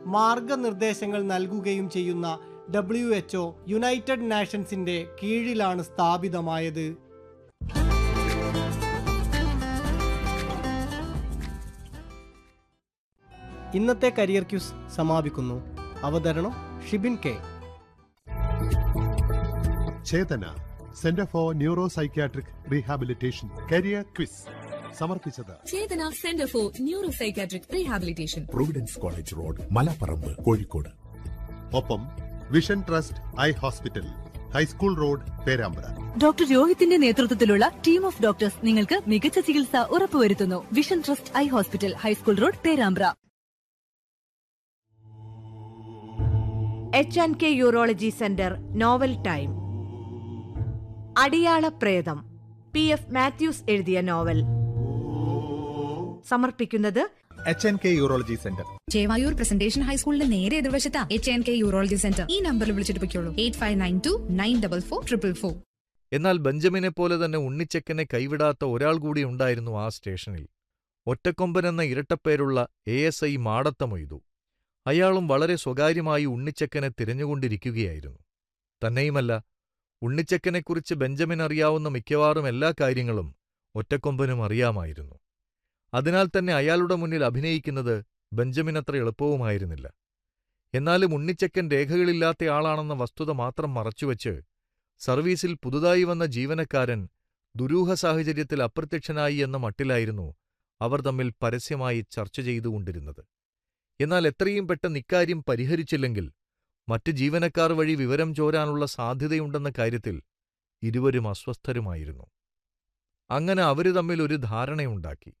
മാർഗനിർദ്ദേശങ്ങൾ നൽകുകയും ചെയ്യുന്ന ഡബ്ല്യു എച്ച്ഒ യുണൈറ്റഡ് നാഷൻസിന്റെ കീഴിലാണ് സ്ഥാപിതമായത് ഇന്നത്തെ കരിയർ ക്യൂസ് സമാപിക്കുന്നു അവതരണം Shibin K Chetana centre for neuro psychiatric rehabilitation career quiz സമർപ്പിച്ചത് Chetana centre for neuro psychiatric rehabilitation providence college road Malaparamba Kozhikode ഒപ്പം vision trust eye hospital high school road Perambra doctor രോഹിത്തിന്റെ നേതൃത്വത്തിലുള്ള ടീം ഓഫ് ഡോക്ടേഴ്സ് നിങ്ങൾക്ക് മികച്ച ചികിത്സ ഉറപ്പുവരുത്തുന്നു vision trust eye hospital high school road Perambra H and K urology centre novel time Adiyala Pretham P F Mathews എഴുതിയ novel സമർപ്പിക്കുന്നത് H N K urology centre Chevayur presentation ഹൈസ്കൂളിന്റെ നേരെ എതിർവശത്ത H N K urology centre ഈ നമ്പറിൽ വിളിച്ചിട്ട് പൊയ്ക്കോളൂ eight five nine two nine double four triple four എന്നാൽ ബെഞ്ചമിനെ പോലെ തന്നെ ഉണ്ണിച്ചക്കനെ കൈവിടാത്ത ഒരാൾ കൂടി ഉണ്ടായിരുന്നു ആ സ്റ്റേഷനിൽ ഒറ്റക്കൊമ്പൻ എന്ന ഇരട്ടപ്പേരുള്ള A S I Madatha Moidu അയാളും വളരെ സ്വകാര്യമായി ഉണ്ണിച്ചക്കനെ തിരഞ്ഞുകൊണ്ടിരിക്കുകയായിരുന്നു തന്നെയുമല്ല ഉണ്ണിച്ചക്കനെക്കുറിച്ച് ബെഞ്ചമിൻ അറിയാവുന്ന മിക്കവാറും എല്ലാ കാര്യങ്ങളും ഒറ്റക്കൊമ്പനും അറിയാമായിരുന്നു അതിനാൽ തന്നെ അയാളുടെ മുന്നിൽ അഭിനയിക്കുന്നത് ബെഞ്ചമിനത്ര എളുപ്പവുമായിരുന്നില്ല എന്നാലും ഉണ്ണിച്ചക്കൻ രേഖകളില്ലാത്ത ആളാണെന്ന വസ്തുത മാത്രം മറച്ചുവെച്ച് സർവീസിൽ പുതുതായി വന്ന ജീവനക്കാരൻ ദുരൂഹ സാഹചര്യത്തിൽ അപ്രത്യക്ഷനായി എന്ന മട്ടിലായിരുന്നു അവർ തമ്മിൽ പരസ്യമായി ചർച്ച ചെയ്തുകൊണ്ടിരുന്നത് എന്നാൽ എത്രയും പെട്ടെന്ന് ഇക്കാര്യം പരിഹരിച്ചില്ലെങ്കിൽ മറ്റ് ജീവനക്കാർ വഴി വിവരം ചോരാനുള്ള സാധ്യതയുണ്ടെന്ന കാര്യത്തിൽ ഇരുവരും അസ്വസ്ഥരുമായിരുന്നു അങ്ങനെ അവര് തമ്മിൽ ഒരു ധാരണയുണ്ടാക്കി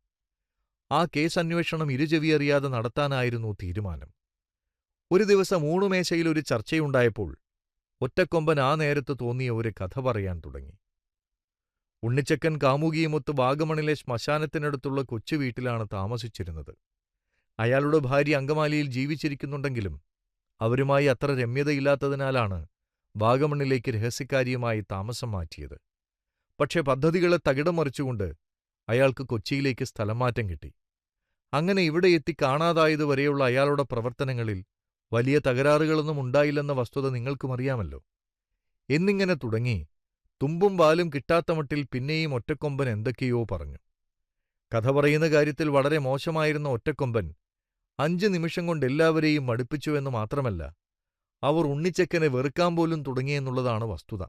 ആ കേസ് അന്വേഷണം ഇരുചെവിയറിയാതെ നടത്താനായിരുന്നു തീരുമാനം ഒരു ദിവസം ഊണുമേശയിൽ ഒരു ചർച്ചയുണ്ടായപ്പോൾ ഒറ്റക്കൊമ്പൻ ആ നേരത്ത് തോന്നിയ ഒരു കഥ പറയാൻ തുടങ്ങി ഉണ്ണിച്ചക്കൻ കാമുകിയുമൊത്ത് വാഗമണിലെ ശ്മശാനത്തിനടുത്തുള്ള കൊച്ചു വീട്ടിലാണ് താമസിച്ചിരുന്നത് അയാളുടെ ഭാര്യ അങ്കമാലിയിൽ ജീവിച്ചിരിക്കുന്നുണ്ടെങ്കിലും അവരുമായി അത്ര രമ്യതയില്ലാത്തതിനാലാണ് വാഗമണിലേക്ക് രഹസ്യക്കാരിയുമായി താമസം മാറ്റിയത് പക്ഷെ പദ്ധതികളെ തകിടം മറിച്ചുകൊണ്ട് അയാൾക്ക് കൊച്ചിയിലേക്ക് സ്ഥലമാറ്റം കിട്ടി അങ്ങനെ ഇവിടെ എത്തി കാണാതായതുവരെയുള്ള അയാളുടെ പ്രവർത്തനങ്ങളിൽ വലിയ തകരാറുകളൊന്നും ഉണ്ടായില്ലെന്ന വസ്തുത നിങ്ങൾക്കും അറിയാമല്ലോ എന്നിങ്ങനെ തുടങ്ങി തുമ്പും വാലും കിട്ടാത്ത മട്ടിൽ പിന്നെയും ഒറ്റക്കൊമ്പൻ എന്തൊക്കെയോ പറഞ്ഞു കഥ പറയുന്ന കാര്യത്തിൽ വളരെ മോശമായിരുന്ന ഒറ്റക്കൊമ്പൻ അഞ്ച് നിമിഷം കൊണ്ട് എല്ലാവരെയും മടുപ്പിച്ചുവെന്ന് മാത്രമല്ല അവർ ഉണ്ണിച്ചക്കനെ വെറുക്കാൻ പോലും തുടങ്ങിയെന്നുള്ളതാണ് വസ്തുത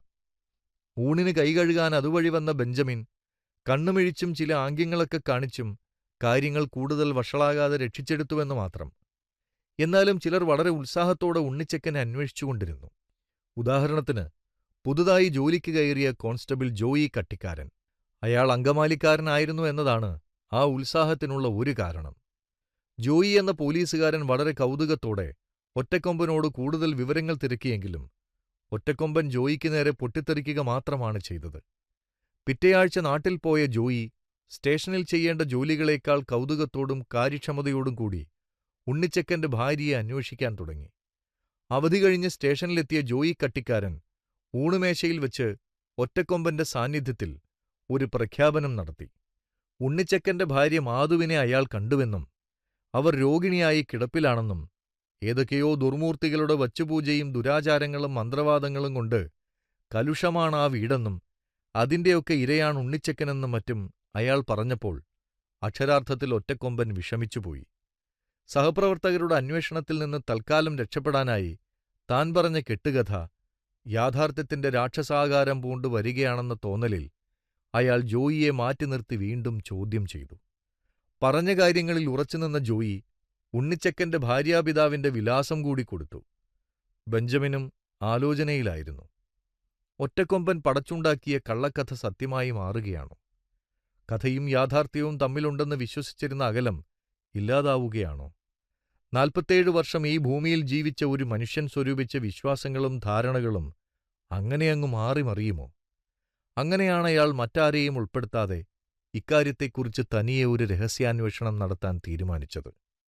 ഊണിന് കൈകഴുകാൻ അതുവഴി വന്ന ബെഞ്ചമിൻ കണ്ണുമിഴിച്ചും ചില ആംഗ്യങ്ങളൊക്കെ കാണിച്ചും കാര്യങ്ങൾ കൂടുതൽ വഷളാകാതെ രക്ഷിച്ചെടുത്തുവെന്ന് മാത്രം എന്നാലും ചിലർ വളരെ ഉത്സാഹത്തോടെ ഉണ്ണിച്ചക്കനെ അന്വേഷിച്ചുകൊണ്ടിരുന്നു ഉദാഹരണത്തിന് പുതുതായി ജോലിക്ക് കയറിയ കോൺസ്റ്റബിൾ ജോയി കട്ടിക്കാരൻ അയാൾ അങ്കമാലിക്കാരനായിരുന്നു എന്നതാണ് ആ ഉത്സാഹത്തിനുള്ള ഒരു കാരണം ജോയി എന്ന പോലീസുകാരൻ വളരെ കൗതുകത്തോടെ ഒറ്റക്കൊമ്പനോട് കൂടുതൽ വിവരങ്ങൾ തിരക്കിയെങ്കിലും ഒറ്റക്കൊമ്പൻ ജോയിക്ക് നേരെ പൊട്ടിത്തെറിക്കുക മാത്രമാണ് ചെയ്തത് പിറ്റേയാഴ്ച നാട്ടിൽ പോയ ജോയി സ്റ്റേഷനിൽ ചെയ്യേണ്ട ജോലികളേക്കാൾ കൗതുകത്തോടും കാര്യക്ഷമതയോടും കൂടി ഉണ്ണിച്ചക്കന്റെ ഭാര്യയെ അന്വേഷിക്കാൻ തുടങ്ങി അവധി കഴിഞ്ഞ് സ്റ്റേഷനിലെത്തിയ ജോയി കട്ടിക്കാരൻ ഊണുമേശയിൽ വെച്ച് ഒറ്റക്കൊമ്പന്റെ സാന്നിധ്യത്തിൽ ഒരു പ്രഖ്യാപനം നടത്തി ഉണ്ണിച്ചക്കന്റെ ഭാര്യ മാധുവിനെ അയാൾ കണ്ടുവെന്നും അവർ രോഗിണിയായി കിടപ്പിലാണെന്നും ഏതൊക്കെയോ ദുർമൂർത്തികളുടെ വച്ചുപൂജയും ദുരാചാരങ്ങളും മന്ത്രവാദങ്ങളും കൊണ്ട് കലുഷമാണ് ആ വീടെന്നും അതിന്റെയൊക്കെ ഇരയാണ് ഉണ്ണിച്ചക്കനെന്നും മറ്റും അയാൾ പറഞ്ഞപ്പോൾ അക്ഷരാർത്ഥത്തിൽ ഒറ്റക്കൊമ്പൻ വിഷമിച്ചുപോയി സഹപ്രവർത്തകരുടെ അന്വേഷണത്തിൽ നിന്ന് തൽക്കാലം രക്ഷപ്പെടാനായി താൻ പറഞ്ഞ കെട്ടുകഥ യാഥാർത്ഥ്യത്തിന്റെ രാക്ഷസാകാരം പൂണ്ടു വരികയാണെന്ന തോന്നലിൽ അയാൾ ജോയിയെ മാറ്റി നിർത്തി വീണ്ടും ചോദ്യം ചെയ്തു പറഞ്ഞ കാര്യങ്ങളിൽ ഉറച്ചുനിന്ന ജോയി ഉണ്ണിച്ചക്കന്റെ ഭാര്യാപിതാവിന്റെ വിലാസം കൂടി കൊടുത്തു ബെഞ്ചമിനും ആലോചനയിലായിരുന്നു ഒറ്റക്കൊമ്പൻ പടച്ചുണ്ടാക്കിയ കള്ളക്കഥ സത്യമായി മാറുകയാണോ കഥയും യാഥാർത്ഥ്യവും തമ്മിലുണ്ടെന്ന് വിശ്വസിച്ചിരുന്ന അകലം ഇല്ലാതാവുകയാണോ നാൽപ്പത്തേഴ് വർഷം ഈ ഭൂമിയിൽ ജീവിച്ച ഒരു മനുഷ്യൻ സ്വരൂപിച്ച വിശ്വാസങ്ങളും ധാരണകളും അങ്ങനെയങ്ങു മാറിമറിയുമോ അങ്ങനെയാണ് അയാൾ മറ്റാരെയും ഉൾപ്പെടുത്താതെ ഇക്കാര്യത്തെക്കുറിച്ച് തനിയെ ഒരു രഹസ്യാന്വേഷണം നടത്താൻ തീരുമാനിച്ചത്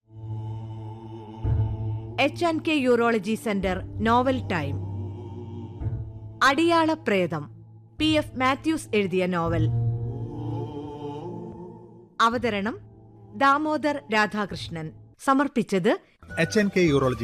H and K urology centre novel time Adiyala Pretham P F Mathews എഴുതിയ നോവൽ അവതരണം ദാമോദർ രാധാകൃഷ്ണൻ സമർപ്പിച്ചത് എച്ച് എൻ കെ യൂറോളജി